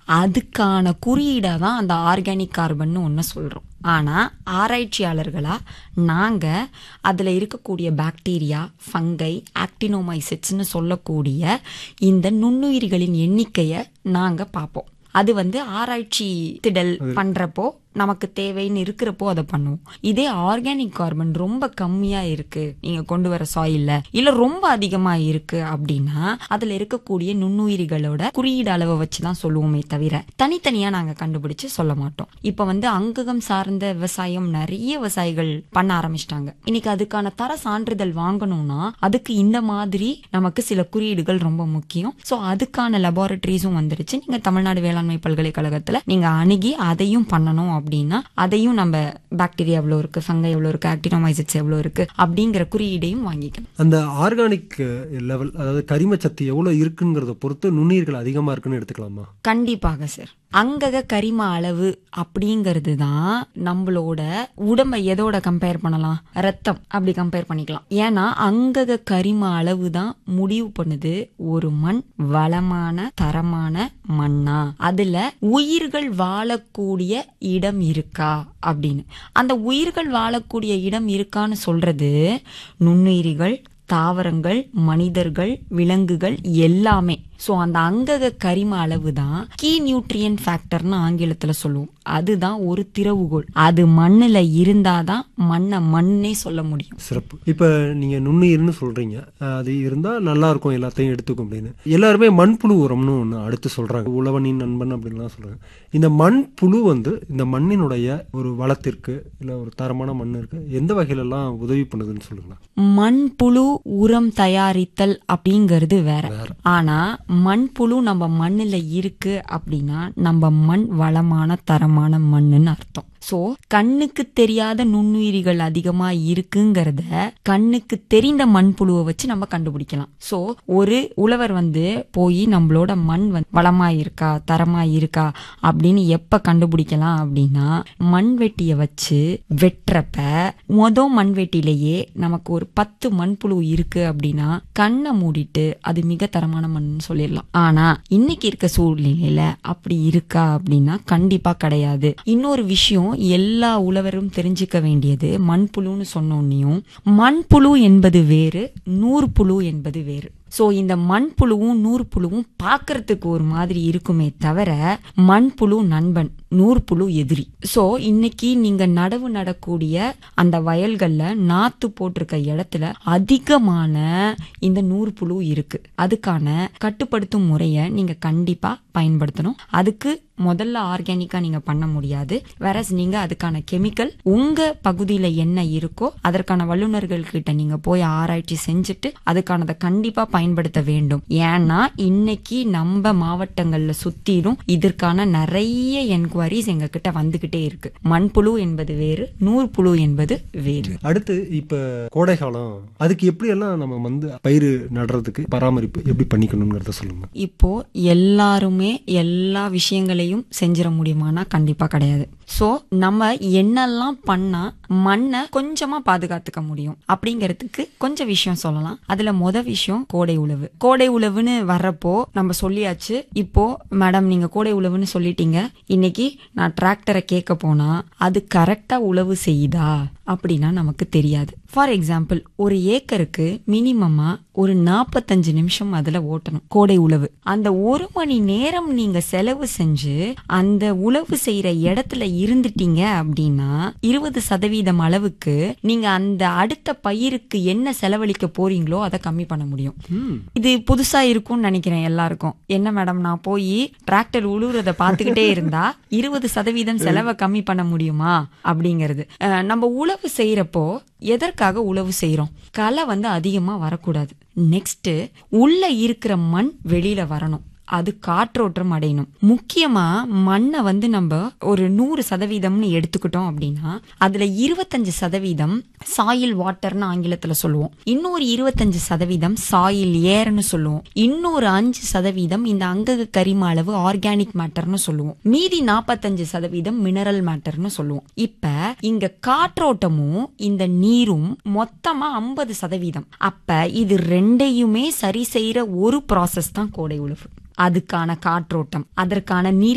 அதுக்கான குறியீடா தான் அந்த ஆர்கானிக் கார்பன் ஒன்று சொல்றோம் ஆனா ஆராய்ச்சியாளர்களா நாங்க அதுல இருக்கக்கூடிய பாக்டீரியா ஃபங்கை ஆக்டினோமைசிட்ஸ்னு சொல்லக்கூடிய இந்த நுண்ணுயிரிகளின் எண்ணிக்கையை நாங்க பார்ப்போம் அது வந்து ஆராய்ச்சி திடல் பண்றப்போ நமக்கு தேவைன்னு இருக்கிறப்போ அதை பண்ணுவோம் இதே ஆர்கானிக் கார்பன் ரொம்ப கம்மியா இருக்கு நீங்க கொண்டு வர சாயில்ல இல்ல ரொம்ப அதிகமா இருக்கு அப்படின்னா அதுல இருக்கக்கூடிய நுண்ணுயிரிகளோட குறியீடு அளவை வச்சு தான் சொல்லுவோமே தவிர தனித்தனியா நாங்க கண்டுபிடிச்சு சொல்ல மாட்டோம் இப்ப வந்து அங்ககம் சார்ந்த விவசாயம் நிறைய விவசாயிகள் பண்ண ஆரம்பிச்சிட்டாங்க இன்னைக்கு அதுக்கான தர சான்றிதழ் வாங்கணும்னா அதுக்கு இந்த மாதிரி நமக்கு சில குறியீடுகள் ரொம்ப முக்கியம் சோ அதுக்கான லெபார்டரிஸும் வந்துருச்சு நீங்க தமிழ்நாடு வேளாண்மை பல்கலைக்கழகத்துல நீங்க அணுகி அதையும் பண்ணணும் அப்படின்னா அதையும் நம்ம பாக்டீரியா எவ்வளவு இருக்கு ஃபங்கை எவ்வளவு இருக்கு ஆக்டினோமைசிட்ஸ் எவ்வளவு இருக்கு அப்படிங்கிற குறியீடையும் வாங்கிக்கணும் அந்த ஆர்கானிக் லெவல் அதாவது கரிமச்சத்து எவ்வளவு இருக்குங்கிறத பொறுத்து நுண்ணுயிர்கள் அதிகமா இருக்குன்னு எடுத்துக்கலாமா கண்டிப்பாக சார் அங்கக கரிம அளவு அப்படிங்கிறது தான் நம்மளோட உடம்பை எதோட கம்பேர் பண்ணலாம் ரத்தம் அப்படி கம்பேர் பண்ணிக்கலாம் ஏன்னா அங்கக கரிம அளவு தான் முடிவு பண்ணுது ஒரு மண் வளமான தரமான மண்ணா அதுல உயிர்கள் வாழக்கூடிய இடம் இருக்கா அப்படின்னு அந்த உயிர்கள் வாழக்கூடிய இடம் இருக்கான்னு சொல்றது நுண்ணுயிரிகள் தாவரங்கள் மனிதர்கள் விலங்குகள் எல்லாமே ஸோ அந்த அங்கக கரிம அளவு தான் கீ நியூட்ரியன் ஃபேக்டர்னு ஆங்கிலத்துல சொல்லுவோம் அதுதான் ஒரு திறவுகோல் அது மண்ணுல இருந்தாதான் மண்ணை மண்ணே சொல்ல முடியும் சிறப்பு இப்ப நீங்க நுண்ணுயிர்னு சொல்றீங்க அஹ் அது இருந்தா நல்லா இருக்கும் எல்லாத்தையும் எடுத்துக்கும் அப்படின்னு எல்லாருமே மண்புழு உரம்னு ஒண்ணு அடுத்து சொல்றாங்க உழவனின் நண்பன் அப்படின்லாம் சொல்றாங்க இந்த மண்புழு வந்து இந்த மண்ணினுடைய ஒரு வளத்திற்கு இல்ல ஒரு தரமான மண்ணிற்கு எந்த வகையிலெல்லாம் உதவி பண்ணுதுன்னு சொல்லுங்களேன் மண்புழு உரம் தயாரித்தல் அப்படிங்கிறது வேற ஆனா மண்புழு நம்ம மண்ணுல இருக்கு அப்படின்னா நம்ம மண் வளமான தரமான மண்ணுன்னு அர்த்தம் சோ கண்ணுக்கு தெரியாத நுண்ணுயிரிகள் அதிகமா இருக்குங்கிறத கண்ணுக்கு தெரிந்த மண்புழுவை வச்சு நம்ம கண்டுபிடிக்கலாம் சோ ஒரு உழவர் வந்து போய் நம்மளோட மண் வந்து வளமா இருக்கா தரமா இருக்கா அப்படின்னு எப்ப கண்டுபிடிக்கலாம் அப்படின்னா மண்வெட்டிய வச்சு வெட்டுறப்ப மொத மண்வெட்டிலேயே நமக்கு ஒரு பத்து மண்புழு இருக்கு அப்படின்னா கண்ணை மூடிட்டு அது மிக தரமான மண்ணுன்னு சொல்லிடலாம் ஆனா இன்னைக்கு இருக்க சூழ்நிலையில அப்படி இருக்கா அப்படின்னா கண்டிப்பா கிடையாது இன்னொரு விஷயம் எல்லா உழவரும் தெரிஞ்சுக்க வேண்டியது மண்புழுன்னு சொன்னோன்னையும் மண்புழு என்பது வேறு நூற்புழு என்பது வேறு சோ இந்த மண்புழுவும் நூற்புழுவும் பார்க்கறதுக்கு ஒரு மாதிரி இருக்குமே தவிர மண்புழு நண்பன் நூற்புழு எதிரி சோ இன்னைக்கு நீங்க நடவு நடக்கூடிய அந்த வயல்கள்ல நாத்து போட்டிருக்க இடத்துல அதிகமான இந்த நூற்புழு இருக்கு அதுக்கான கட்டுப்படுத்தும் முறையை நீங்க கண்டிப்பா பயன்படுத்தணும் அதுக்கு முதல்ல ஆர்கானிக்கா நீங்க பண்ண முடியாது வேற நீங்க அதுக்கான கெமிக்கல் உங்க பகுதியில என்ன இருக்கோ அதற்கான வல்லுநர்கள் கிட்ட நீங்க போய் ஆராய்ச்சி செஞ்சுட்டு அதுக்கானதை கண்டிப்பா பயன்படுத்த வேண்டும் ஏன்னா இன்னைக்கு நம்ம மாவட்டங்கள்ல சுத்திலும் இதற்கான நிறைய என்கொயரிஸ் எங்க கிட்ட வந்துகிட்டே இருக்கு மண்புழு என்பது வேறு நூற்புழு என்பது வேறு அடுத்து இப்ப கோடை காலம் அதுக்கு எப்படி எல்லாம் நம்ம வந்து பயிர் நடுறதுக்கு பராமரிப்பு எப்படி பண்ணிக்கணுங்கிறத சொல்லுங்க இப்போ எல்லாருமே எல்லா விஷயங்களையும் செஞ்சிட முடியுமானா கண்டிப்பா கிடையாது சோ நம்ம என்னெல்லாம் பண்ணா மண்ணை கொஞ்சமா பாதுகாத்துக்க முடியும் அப்படிங்கறதுக்கு கொஞ்சம் விஷயம் சொல்லலாம் அதுல முத விஷயம் கோடை உழவு கோடை உழவுன்னு வர்றப்போ நம்ம சொல்லியாச்சு இப்போ மேடம் நீங்க கோடை உழவுன்னு சொல்லிட்டீங்க இன்னைக்கு நான் டிராக்டரை கேட்க போனா அது கரெக்டா உழவு செய்யுதா அப்படின்னா நமக்கு தெரியாது ஃபார் எக்ஸாம்பிள் ஒரு ஏக்கருக்கு மினிமமா ஒரு நாற்பத்தஞ்சு நிமிஷம் அதுல ஓட்டணும் கோடை உழவு அந்த ஒரு மணி நேரம் நீங்க செலவு செஞ்சு அந்த உழவு செய்யற இடத்துல இருந்துட்டீங்க அப்படின்னா இருபது சதவீதம் அளவுக்கு நீங்க அந்த அடுத்த பயிருக்கு என்ன செலவழிக்க போறீங்களோ அதை கம்மி பண்ண முடியும் இது புதுசா இருக்கும்னு நினைக்கிறேன் எல்லாருக்கும் என்ன மேடம் நான் போய் டிராக்டர் உழுவுறத பாத்துக்கிட்டே இருந்தா இருபது சதவீதம் செலவை கம்மி பண்ண முடியுமா அப்படிங்கிறது அஹ், நம்ம உழவு செய்யறப்போ எதற்காக உழவு செய்யறோம் களை வந்து அதிகமா வரக்கூடாது நெக்ஸ்ட் உள்ள இருக்கிற மண் வெளியில வரணும் அது காற்றோட்டம் அடையணும் முக்கியமா மண்ணை வந்து நம்ம ஒரு நூறு சதவீதம்னு எடுத்துக்கிட்டோம் அப்படின்னா அதுல இருபத்தஞ்சு சதவீதம் சாயில் வாட்டர்னு ஆங்கிலத்துல சொல்லுவோம் இன்னொரு இருபத்தஞ்சு சதவீதம் சாயில் ஏர்னு சொல்லுவோம் இன்னொரு அஞ்சு சதவீதம் இந்த அங்கக கரிம அளவு ஆர்கானிக் மேட்டர்னு சொல்லுவோம் மீதி நாற்பத்தஞ்சு சதவீதம் மினரல் மேட்டர்னு சொல்லுவோம் இப்ப இங்க காற்றோட்டமும் இந்த நீரும் மொத்தமா ஐம்பது சதவீதம் அப்ப இது ரெண்டையுமே சரி செய்யற ஒரு ப்ராசஸ் தான் கோடை உழவு அதுக்கான காற்றோட்டம் அதற்கான நீர்